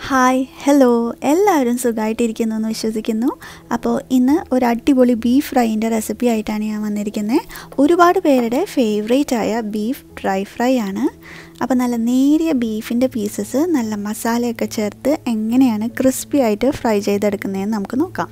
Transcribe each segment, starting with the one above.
hi hello എല്ലാവരും സുഖമായിട്ടിരിക്കുന്നു എന്ന് വിശ്വസിക്കുന്നു അപ്പോൾ ഇന്ന് ഒരു അടിപൊളി ബീഫ് ഫ്രൈൻ്റെ റെസിപ്പി ആയിട്ടാണ് ഞാൻ വന്നിരിക്കുന്നത് ഒരുപാട് പേരുടെ ഫേവറേറ്റ് ആയ ബീഫ് ഡ്രൈ ഫ്രൈ ആണ് അപ്പോൾ നല്ല നേരിയ ബീഫിൻ്റെ പീസസ് നല്ല മസാലയൊക്കെ ചേർത്ത് എങ്ങനെയാണ് ക്രിസ്പി ആയിട്ട് ഫ്രൈ ചെയ്തെടുക്കുന്നതെന്ന് നമുക്ക് നോക്കാം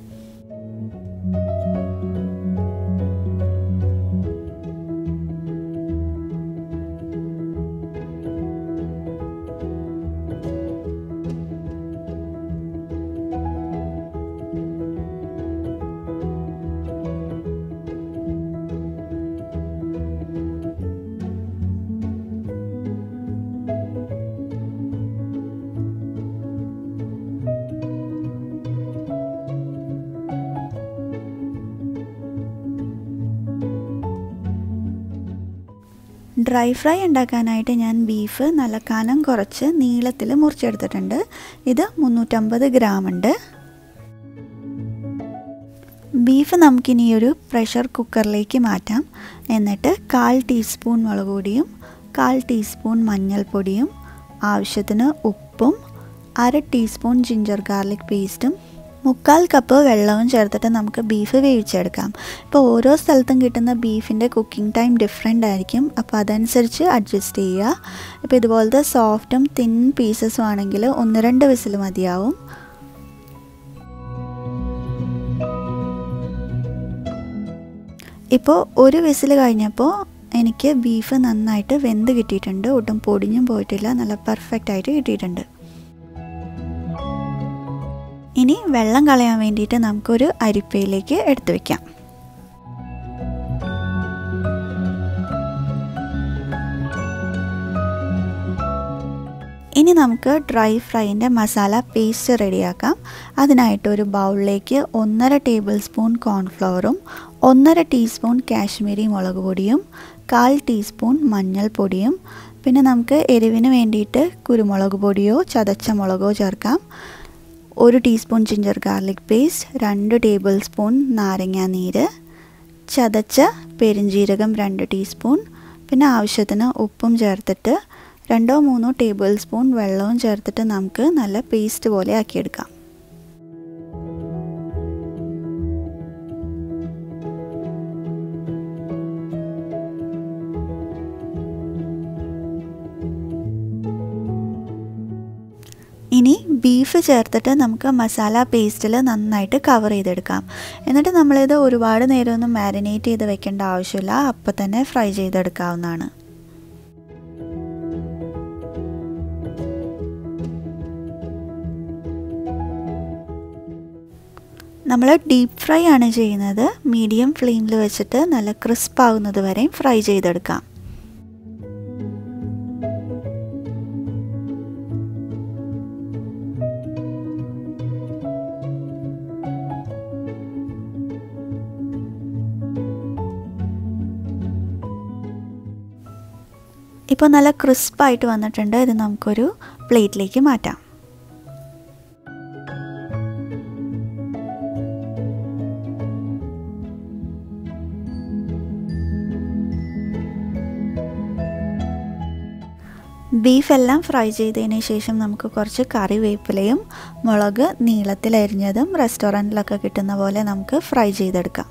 ഡ്രൈ ഫ്രൈ ഉണ്ടാക്കാനായിട്ട് ഞാൻ ബീഫ് നല്ല കനം കുറച്ച് നീളത്തിൽ മുറിച്ചെടുത്തിട്ടുണ്ട് ഇത് മുന്നൂറ്റമ്പത് ഗ്രാം ഉണ്ട് ബീഫ് നമുക്കിനി ഒരു പ്രഷർ കുക്കറിലേക്ക് മാറ്റാം എന്നിട്ട് കാൽ ടീസ്പൂൺ മുളക് പൊടിയും കാൽ ടീസ്പൂൺ മഞ്ഞൾപ്പൊടിയും ആവശ്യത്തിന് ഉപ്പും അര ടീസ്പൂൺ ജിഞ്ചർ ഗാർലിക് പേസ്റ്റും മുക്കാൽ കപ്പ് വെള്ളവും ചേർത്തിട്ട് നമുക്ക് ബീഫ് വേവിച്ചെടുക്കാം ഇപ്പോൾ ഓരോ സ്ഥലത്തും കിട്ടുന്ന ബീഫിൻ്റെ കുക്കിംഗ് ടൈം ഡിഫറെൻ്റ് ആയിരിക്കും അപ്പോൾ അതനുസരിച്ച് അഡ്ജസ്റ്റ് ചെയ്യുക ഇപ്പോൾ ഇതുപോലത്തെ സോഫ്റ്റും തിൻ പീസസും ആണെങ്കിൽ ഒന്ന് രണ്ട് വിസിൽ മതിയാവും ഇപ്പോൾ ഒരു വിസിൽ കഴിഞ്ഞപ്പോൾ എനിക്ക് ബീഫ് നന്നായിട്ട് വെന്ത് കിട്ടിയിട്ടുണ്ട് ഒട്ടും പൊടിഞ്ഞും പോയിട്ടില്ല നല്ല പെർഫെക്റ്റ് ആയിട്ട് കിട്ടിയിട്ടുണ്ട് ഇനി വെള്ളം കളയാൻ വേണ്ടിയിട്ട് നമുക്കൊരു അരിപ്പയിലേക്ക് എടുത്തു വയ്ക്കാം ഇനി നമുക്ക് ഡ്രൈ ഫ്രൈൻ്റെ മസാല പേസ്റ്റ് റെഡിയാക്കാം അതിനായിട്ട് ഒരു ബൗളിലേക്ക് ഒന്നര ടേബിൾ സ്പൂൺ കോൺഫ്ലവറും ഒന്നര ടീസ്പൂൺ കാശ്മീരി മുളക് പൊടിയും കാൽ ടീസ്പൂൺ മഞ്ഞൾപ്പൊടിയും പിന്നെ നമുക്ക് എരിവിന് വേണ്ടിയിട്ട് കുരുമുളക് പൊടിയോ ചതച്ച മുളകോ ചേർക്കാം ഒരു ടീസ്പൂൺ ജിഞ്ചർ ഗാർലിക് പേസ്റ്റ് രണ്ട് ടേബിൾ സ്പൂൺ നാരങ്ങ നീര് ചതച്ച പെരിഞ്ജീരകം രണ്ട് ടീസ്പൂൺ പിന്നെ ആവശ്യത്തിന് ഉപ്പും ചേർത്തിട്ട് രണ്ടോ മൂന്നോ ടേബിൾ സ്പൂൺ വെള്ളവും ചേർത്തിട്ട് നമുക്ക് നല്ല പേസ്റ്റ് പോലെ ആക്കിയെടുക്കാം ഇനി ബീഫ് ചേർത്തിട്ട് നമുക്ക് മസാല പേസ്റ്റിൽ നന്നായിട്ട് കവർ ചെയ്തെടുക്കാം എന്നിട്ട് നമ്മളിത് ഒരുപാട് നേരമൊന്നും മാരിനേറ്റ് ചെയ്ത് വെക്കേണ്ട ആവശ്യമില്ല അപ്പം തന്നെ ഫ്രൈ ചെയ്തെടുക്കാവുന്നതാണ് നമ്മൾ ഡീപ്പ് ഫ്രൈ ആണ് ചെയ്യുന്നത് മീഡിയം ഫ്ലെയിമിൽ വെച്ചിട്ട് നല്ല ക്രിസ്പ് ആവുന്നത് വരെയും ഫ്രൈ ചെയ്തെടുക്കാം ഇപ്പോൾ നല്ല ക്രിസ്പായിട്ട് വന്നിട്ടുണ്ട് ഇത് നമുക്കൊരു പ്ലേറ്റിലേക്ക് മാറ്റാം ബീഫ് എല്ലാം ഫ്രൈ ചെയ്തതിന് ശേഷം നമുക്ക് കുറച്ച് കറിവേപ്പിലയും മുളക് നീളത്തിൽ അരിഞ്ഞതും റെസ്റ്റോറൻറ്റിലൊക്കെ കിട്ടുന്ന പോലെ നമുക്ക് ഫ്രൈ ചെയ്തെടുക്കാം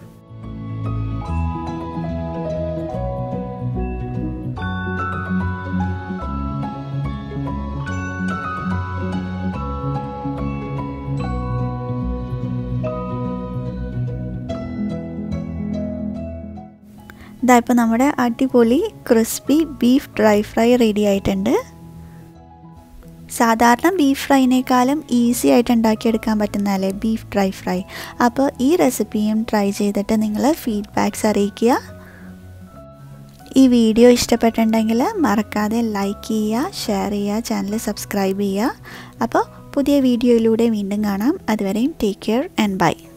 ഇതാ ഇപ്പോൾ നമ്മുടെ അടിപൊളി crispy beef dry fry ready ആയിട്ടുണ്ട് സാധാരണ ബീഫ് ഫ്രൈനേക്കാളും ഈസി ആയിട്ട് ഉണ്ടാക്കിയെടുക്കാൻ പറ്റുന്നതല്ലേ ബീഫ് ഡ്രൈ ഫ്രൈ അപ്പോൾ ഈ റെസിപ്പിയും ട്രൈ ചെയ്തിട്ട് നിങ്ങൾ ഫീഡ്ബാക്ക്സ് അറിയിക്കുക ഈ വീഡിയോ ഇഷ്ടപ്പെട്ടിട്ടുണ്ടെങ്കിൽ മറക്കാതെ ലൈക്ക് ചെയ്യുക ഷെയർ ചെയ്യുക ചാനൽ സബ്സ്ക്രൈബ് ചെയ്യുക അപ്പോൾ പുതിയ വീഡിയോയിലൂടെ വീണ്ടും കാണാം അതുവരെയും ടേക്ക് കെയർ ആൻഡ് ബൈ